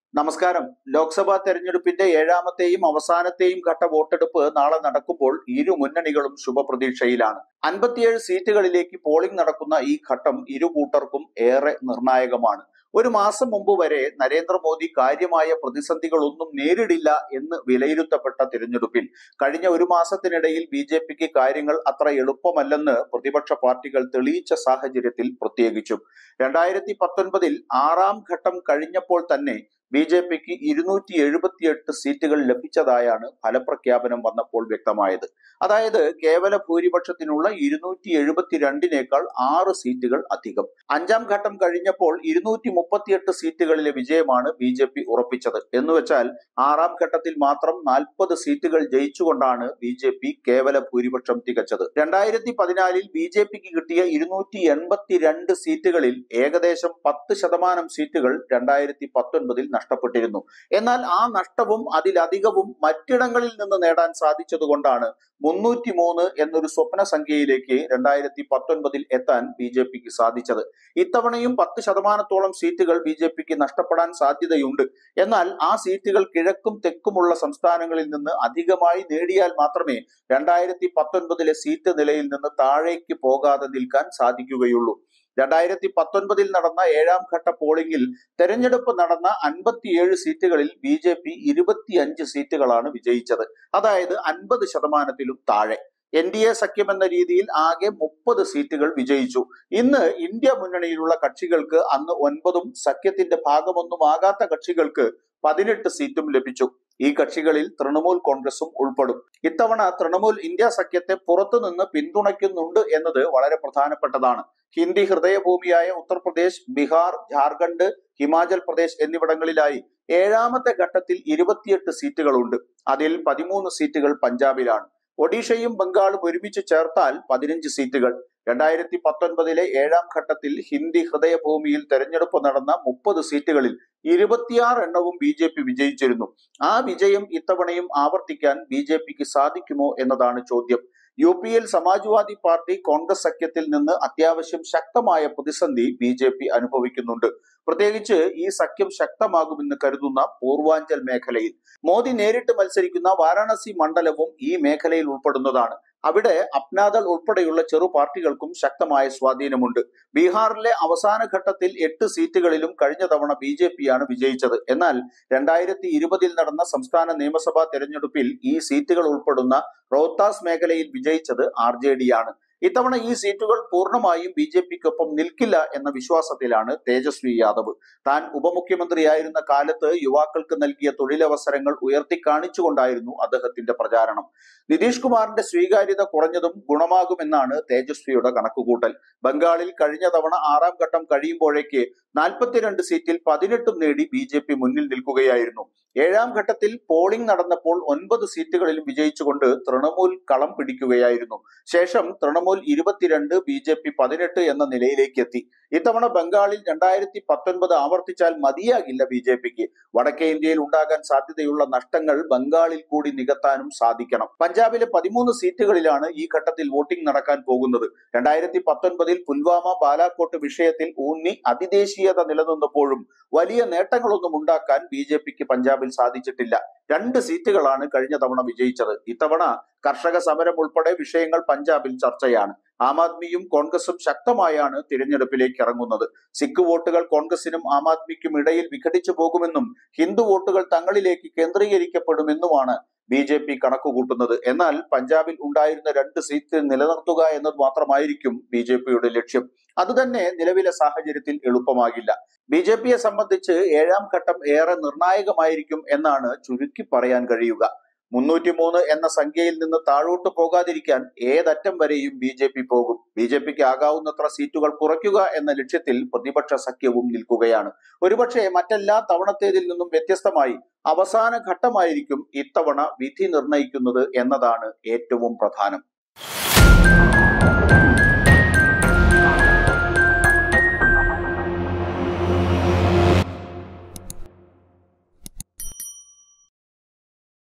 നമസ്കാരം ലോക്സഭാ തെരഞ്ഞെടുപ്പിന്റെ ഏഴാമത്തെയും അവസാനത്തെയും ഘട്ട വോട്ടെടുപ്പ് നാളെ നടക്കുമ്പോൾ ഇരു മുന്നണികളും ശുഭപ്രതീക്ഷയിലാണ് അൻപത്തിയേഴ് സീറ്റുകളിലേക്ക് പോളിംഗ് നടക്കുന്ന ഈ ഘട്ടം ഇരു കൂട്ടർക്കും ഏറെ നിർണായകമാണ് ഒരു മാസം മുമ്പ് വരെ നരേന്ദ്രമോദി കാര്യമായ പ്രതിസന്ധികളൊന്നും നേരിടില്ല എന്ന് വിലയിരുത്തപ്പെട്ട തിരഞ്ഞെടുപ്പിൽ കഴിഞ്ഞ ഒരു മാസത്തിനിടയിൽ ബി ജെ പിക്ക് കാര്യങ്ങൾ അത്ര എളുപ്പമല്ലെന്ന് പ്രതിപക്ഷ പാർട്ടികൾ തെളിയിച്ച സാഹചര്യത്തിൽ പ്രത്യേകിച്ചും രണ്ടായിരത്തി പത്തൊൻപതിൽ ആറാം ഘട്ടം കഴിഞ്ഞപ്പോൾ തന്നെ ബി ജെ പിക്ക് ഇരുന്നൂറ്റി എഴുപത്തിയെട്ട് സീറ്റുകൾ ലഭിച്ചതായാണ് ഫലപ്രഖ്യാപനം വന്നപ്പോൾ വ്യക്തമായത് അതായത് കേവല ഭൂരിപക്ഷത്തിനുള്ള ഇരുന്നൂറ്റി എഴുപത്തിരണ്ടിനേക്കാൾ ആറ് സീറ്റുകൾ അധികം അഞ്ചാം ഘട്ടം കഴിഞ്ഞപ്പോൾ ഇരുന്നൂറ്റി മുപ്പത്തിയെട്ട് സീറ്റുകളിലെ വിജയമാണ് ബി ജെ പി ഉറപ്പിച്ചത് എന്നുവെച്ചാൽ ആറാം ഘട്ടത്തിൽ മാത്രം നാൽപ്പത് സീറ്റുകൾ ജയിച്ചുകൊണ്ടാണ് ബി ജെ പി കേവല ഭൂരിപക്ഷം തികച്ചത് രണ്ടായിരത്തി പതിനാലിൽ ബി ജെ പിക്ക് കിട്ടിയ ഇരുന്നൂറ്റി എൺപത്തിരണ്ട് സീറ്റുകളിൽ ഏകദേശം പത്ത് ശതമാനം സീറ്റുകൾ രണ്ടായിരത്തി പത്തൊൻപതിൽ നഷ്ടപ്പെട്ടിരുന്നു എന്നാൽ ആ നഷ്ടവും അതിലധികവും മറ്റിടങ്ങളിൽ നിന്ന് നേടാൻ സാധിച്ചതുകൊണ്ടാണ് മുന്നൂറ്റി മൂന്ന് എന്നൊരു സ്വപ്ന സംഖ്യയിലേക്ക് രണ്ടായിരത്തി പത്തൊൻപതിൽ എത്താൻ ബി ജെ പിക്ക് സാധിച്ചത് ഇത്തവണയും പത്ത് ശതമാനത്തോളം സീറ്റുകൾ ബി ജെ പിക്ക് നഷ്ടപ്പെടാൻ സാധ്യതയുണ്ട് എന്നാൽ ആ സീറ്റുകൾ കിഴക്കും തെക്കുമുള്ള സംസ്ഥാനങ്ങളിൽ നിന്ന് അധികമായി നേടിയാൽ മാത്രമേ രണ്ടായിരത്തി പത്തൊൻപതിലെ സീറ്റ് നിലയിൽ നിന്ന് താഴേക്ക് പോകാതെ നിൽക്കാൻ സാധിക്കുകയുള്ളൂ രണ്ടായിരത്തി പത്തൊൻപതിൽ നടന്ന ഏഴാം ഘട്ട പോളിംഗിൽ തെരഞ്ഞെടുപ്പ് നടന്ന അൻപത്തിയേഴ് സീറ്റുകളിൽ ബി ജെ പി ഇരുപത്തിയഞ്ച് സീറ്റുകളാണ് വിജയിച്ചത് അതായത് അൻപത് ശതമാനത്തിലും താഴെ എൻ ഡി എ സഖ്യം എന്ന രീതിയിൽ ആകെ മുപ്പത് സീറ്റുകൾ വിജയിച്ചു ഇന്ന് ഇന്ത്യ മുന്നണിയിലുള്ള കക്ഷികൾക്ക് അന്ന് ഒൻപതും സഖ്യത്തിന്റെ ഭാഗമൊന്നും ആകാത്ത കക്ഷികൾക്ക് പതിനെട്ട് സീറ്റും ലഭിച്ചു ഈ കക്ഷികളിൽ തൃണമൂൽ കോൺഗ്രസും ഉൾപ്പെടും ഇത്തവണ തൃണമൂൽ ഇന്ത്യ സഖ്യത്തെ പുറത്തുനിന്ന് പിന്തുണയ്ക്കുന്നുണ്ട് എന്നത് വളരെ പ്രധാനപ്പെട്ടതാണ് ഹിന്ദി ഹൃദയഭൂമിയായ ഉത്തർപ്രദേശ് ബീഹാർ ജാർഖണ്ഡ് ഹിമാചൽ പ്രദേശ് എന്നിവിടങ്ങളിലായി ഏഴാമത്തെ ഘട്ടത്തിൽ ഇരുപത്തിയെട്ട് സീറ്റുകളുണ്ട് അതിൽ പതിമൂന്ന് സീറ്റുകൾ പഞ്ചാബിലാണ് ഒഡീഷയും ബംഗാളും ഒരുമിച്ച് ചേർത്താൽ പതിനഞ്ച് സീറ്റുകൾ രണ്ടായിരത്തി പത്തൊൻപതിലെ ഏഴാം ഘട്ടത്തിൽ ഹിന്ദി ഹൃദയഭൂമിയിൽ തെരഞ്ഞെടുപ്പ് നടന്ന മുപ്പത് സീറ്റുകളിൽ ഇരുപത്തിയാറ് എണ്ണവും ബി ജെ പി വിജയിച്ചിരുന്നു ആ വിജയം ഇത്തവണയും ആവർത്തിക്കാൻ ബി ജെ പിക്ക് സാധിക്കുമോ എന്നതാണ് ചോദ്യം യു പിയിൽ സമാജ്വാദി പാർട്ടി കോൺഗ്രസ് സഖ്യത്തിൽ നിന്ന് അത്യാവശ്യം ശക്തമായ പ്രതിസന്ധി ബി ജെ പി അനുഭവിക്കുന്നുണ്ട് പ്രത്യേകിച്ച് ഈ സഖ്യം ശക്തമാകുമെന്ന് കരുതുന്ന പൂർവാഞ്ചൽ മേഖലയിൽ മോദി നേരിട്ട് മത്സരിക്കുന്ന വാരാണസി മണ്ഡലവും ഈ മേഖലയിൽ ഉൾപ്പെടുന്നതാണ് അവിടെ അപ്നാദൾ ഉൾപ്പെടെയുള്ള ചെറു പാർട്ടികൾക്കും ശക്തമായ സ്വാധീനമുണ്ട് ബീഹാറിലെ അവസാന ഘട്ടത്തിൽ എട്ട് സീറ്റുകളിലും കഴിഞ്ഞ തവണ ബി ജെ പിയാണ് വിജയിച്ചത് എന്നാൽ രണ്ടായിരത്തി ഇരുപതിൽ നടന്ന സംസ്ഥാന നിയമസഭാ തെരഞ്ഞെടുപ്പിൽ ഈ സീറ്റുകൾ ഉൾപ്പെടുന്ന റോത്താസ് മേഖലയിൽ വിജയിച്ചത് ആർ ജെ ഡി ആണ് ഇത്തവണ ഈ സീറ്റുകൾ പൂർണ്ണമായും ബി ജെ പിക്കൊപ്പം നിൽക്കില്ല എന്ന വിശ്വാസത്തിലാണ് തേജസ്വി യാദവ് താൻ ഉപമുഖ്യമന്ത്രിയായിരുന്ന കാലത്ത് യുവാക്കൾക്ക് നൽകിയ തൊഴിലവസരങ്ങൾ ഉയർത്തി കാണിച്ചുകൊണ്ടായിരുന്നു അദ്ദേഹത്തിന്റെ പ്രചാരണം നിതീഷ് കുമാറിന്റെ സ്വീകാര്യത കുറഞ്ഞതും ഗുണമാകുമെന്നാണ് തേജസ്വിയുടെ കണക്കുകൂട്ടൽ ബംഗാളിൽ കഴിഞ്ഞ തവണ ആറാം ഘട്ടം കഴിയുമ്പോഴേക്ക് നാൽപ്പത്തിരണ്ട് സീറ്റിൽ പതിനെട്ടും നേടി ബി ജെ പി മുന്നിൽ നിൽക്കുകയായിരുന്നു ഏഴാം ഘട്ടത്തിൽ പോളിംഗ് നടന്നപ്പോൾ ഒൻപത് സീറ്റുകളിലും വിജയിച്ചുകൊണ്ട് തൃണമൂൽ കളം പിടിക്കുകയായിരുന്നു ശേഷം തൃണമൂൽ ഇരുപത്തിരണ്ട് ബി ജെ പി പതിനെട്ട് എന്ന നിലയിലേക്ക് എത്തി ഇത്തവണ ബംഗാളിൽ രണ്ടായിരത്തി പത്തൊൻപത് ആവർത്തിച്ചാൽ മതിയാകില്ല ബി ജെ പിക്ക് വടക്കേ ഇന്ത്യയിൽ ഉണ്ടാകാൻ സാധ്യതയുള്ള നഷ്ടങ്ങൾ ബംഗാളിൽ കൂടി നികത്താനും സാധിക്കണം പഞ്ചാബിലെ പതിമൂന്ന് സീറ്റുകളിലാണ് ഈ ഘട്ടത്തിൽ വോട്ടിംഗ് നടക്കാൻ പോകുന്നത് രണ്ടായിരത്തി പത്തൊൻപതിൽ പുൽവാമ ബാലാക്കോട്ട് വിഷയത്തിൽ ഊന്നി അതിദേശീയത നിലനിന്നപ്പോഴും വലിയ നേട്ടങ്ങളൊന്നും ഉണ്ടാക്കാൻ ബി ജെ പിക്ക് പഞ്ചാബിൽ സാധിച്ചിട്ടില്ല രണ്ട് സീറ്റുകളാണ് കഴിഞ്ഞ തവണ വിജയിച്ചത് ഇത്തവണ കർഷക സമരം ഉൾപ്പെടെ വിഷയങ്ങൾ പഞ്ചാബിൽ ചർച്ചയാണ് ആം ആദ്മിയും കോൺഗ്രസും ശക്തമായാണ് തിരഞ്ഞെടുപ്പിലേക്ക് ഇറങ്ങുന്നത് സിഖ് വോട്ടുകൾ കോൺഗ്രസിനും ആം ആദ്മിക്കും ഇടയിൽ വിഘടിച്ചു പോകുമെന്നും ഹിന്ദു വോട്ടുകൾ തങ്ങളിലേക്ക് കേന്ദ്രീകരിക്കപ്പെടുമെന്നുമാണ് ബി ജെ പി കണക്കുകൂട്ടുന്നത് എന്നാൽ പഞ്ചാബിൽ ഉണ്ടായിരുന്ന രണ്ട് സീറ്റ് നിലനിർത്തുക എന്നത് മാത്രമായിരിക്കും ബി ജെ പിയുടെ ലക്ഷ്യം അതുതന്നെ നിലവിലെ സാഹചര്യത്തിൽ എളുപ്പമാകില്ല ബി ജെ പിയെ സംബന്ധിച്ച് ഏഴാം ഘട്ടം ഏറെ നിർണായകമായിരിക്കും എന്നാണ് ചുരുക്കി പറയാൻ കഴിയുക മുന്നൂറ്റി മൂന്ന് എന്ന സംഖ്യയിൽ നിന്ന് താഴോട്ട് പോകാതിരിക്കാൻ ഏതറ്റം വരെയും ബി ജെ പി പോകും ബി ജെ പിക്ക് ആകാവുന്നത്ര സീറ്റുകൾ കുറയ്ക്കുക എന്ന ലക്ഷ്യത്തിൽ പ്രതിപക്ഷ സഖ്യവും നിൽക്കുകയാണ് ഒരുപക്ഷെ മറ്റെല്ലാ തവണത്തേതിൽ നിന്നും വ്യത്യസ്തമായി അവസാന ഘട്ടമായിരിക്കും ഇത്തവണ വിധി നിർണയിക്കുന്നത് എന്നതാണ് ഏറ്റവും പ്രധാനം